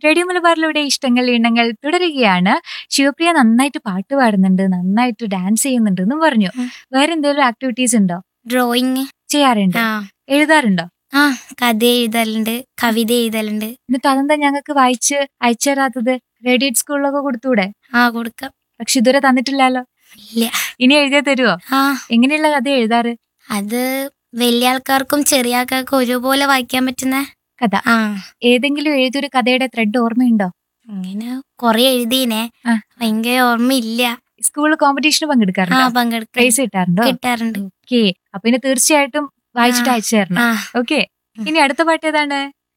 Radio മലബാറിലൂടെ ഇഷ്ടങ്ങൾ ഇണങ്ങൾ തുടരുകയാണ് ശിവപ്രിയ നന്നായിട്ട് പാട്ട് പാടുന്നുണ്ട് നന്നായിട്ട് ഡാൻസ് ചെയ്യുന്നുണ്ട് എന്നും പറഞ്ഞു ഉം. വേറെ എന്തെങ്കിലും ആക്ടിവിറ്റീസ് ഉണ്ടോ ഡ്രോയിങ് ചെയ്യാറുണ്ട് ആ എഴുതാറുണ്ടോ ആ കഥ എഴുതലുണ്ട് കവിത എഴുതലുണ്ട് എന്നിട്ട് അതെന്താ ഞങ്ങൾക്ക് വായിച്ച് അയച്ചു തരാത്തത് റേഡിയേറ്റ് സ്കൂളിലൊക്കെ കൊടുത്തൂടെ ആ കൊടുക്കാം പക്ഷെ ഇതുവരെ തന്നിട്ടില്ലല്ലോ ഇല്ല ഇനി എഴുതിയാ തരുവോ ആ എങ്ങനെയുള്ള കഥ എഴുതാറ് അത് വലിയ ആൾക്കാർക്കും ചെറിയ ആൾക്കാർക്കും ഒരുപോലെ വായിക്കാൻ പറ്റുന്ന കഥ ആ ഏതെങ്കിലും എഴുതിയൊരു കഥയുടെ ത്രെഡ് ഓർമ്മയുണ്ടോ അങ്ങനെ കൊറേ എഴുതീനെ ആ. ഭയങ്കര ഓർമ്മയില്ല സ്കൂളിൽ കോമ്പറ്റീഷന് ആ പങ്കെടുക്കാറുണ്ടോ പങ്കെടുക്കാൻ പ്രൈസ് കിട്ടാറുണ്ടോ കിട്ടാറുണ്ട് ഓക്കെ അപ്പൊ ഇനി തീർച്ചയായിട്ടും വായിച്ചിട്ട് ആ. അയച്ചു തരണം ആ ഓക്കെ ഉം. ഇനി അടുത്ത പാട്ട് ഏതാണ്